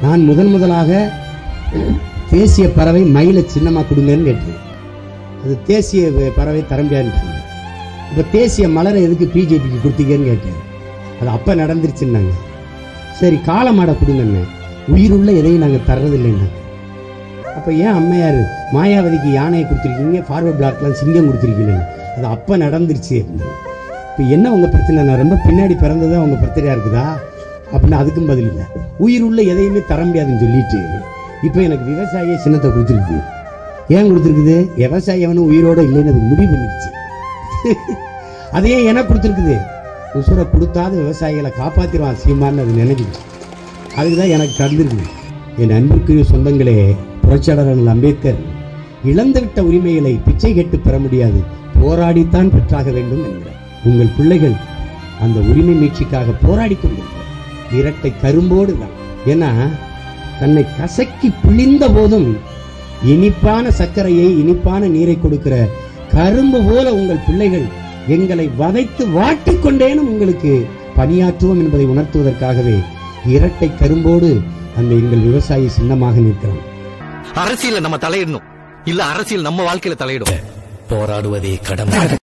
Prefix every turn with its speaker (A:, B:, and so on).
A: நான் முதன் முதலாக தேசிய பறவை மயிலை சின்னமா கொடுங்கன்னு கேட்டேன் அது தேசிய வ- பறவை தர முடியாதுன்னு இப்போ தேசிய மலரை எதுக்கு பிஜேபிக்கு கொடுத்தீங்கன்னு கேட்டேன் அது அப்போ நடந்துருச்சுன்னாங்க சரி காளமாடை கொடுங்கன்னு உயிருள்ள எதையும் நாங்கள் தர்றதில்லைன்னாங்க அப்போ ஏன் அம்மையார் மாயாவதிக்கு யானையை கொடுத்துருக்கீங்க ஃபார்வர்ட் பிளாக்லாம் சிங்கம் கொடுத்துருக்கீங்க அது அப்போ நடந்துருச்சு இப்போ என்ன உங்கள் பிரச்சனை நான் ரொம்ப பின்னாடி பிறந்ததா உங்கள் பிரச்சனையாக இருக்குதா அப்படின்னு அதுக்கும் பதில் இல்லை உயிர் உள்ள எதையுமே தர முடியாதுன்னு சொல்லிட்டு இப்போ எனக்கு விவசாய சின்னத்தை கொடுத்துருக்கு ஏன் கொடுத்துருக்குது விவசாயி அவனும் உயிரோட இல்லைன்னு அது முடிவு பண்ணிடுச்சு அதையே எனக்கு கொடுத்துருக்குது உசுரை கொடுத்தாது விவசாயிகளை காப்பாற்றிடுவான் சீமான்னு அது நினைக்குது அதுக்கு தான் எனக்கு தந்திருக்குது என் அன்புக்குரிய சொந்தங்களே புரட்சியாளர் அம்பேத்கர் இழந்துவிட்ட உரிமைகளை பிச்சை கேட்டு பெற முடியாது போராடித்தான் பெற்றாக வேண்டும் என்கிறார் உங்கள் பிள்ளைகள் அந்த உரிமை மீட்சிக்காக போராடி கொண்டிருக்கிறார் இரட்டை கரும்போடு தான் ஏன்னா தன்னை கசக்கி பிழிந்த போதும் இனிப்பான சர்க்கரையை இனிப்பான நீரை கொடுக்கிற கரும்பு போல உங்கள் பிள்ளைகள் எங்களை வதைத்து வாட்டிக்கொண்டேனும் உங்களுக்கு பணியாற்றுவோம் என்பதை உணர்த்துவதற்காகவே இரட்டை கரும்போடு அந்த எங்கள் விவசாயி சின்னமாக நிற்கிறான்
B: அரசியல நம்ம தலையிடணும் இல்ல அரசியல் நம்ம வாழ்க்கையில தலையிடும்
C: போராடுவதே கடமை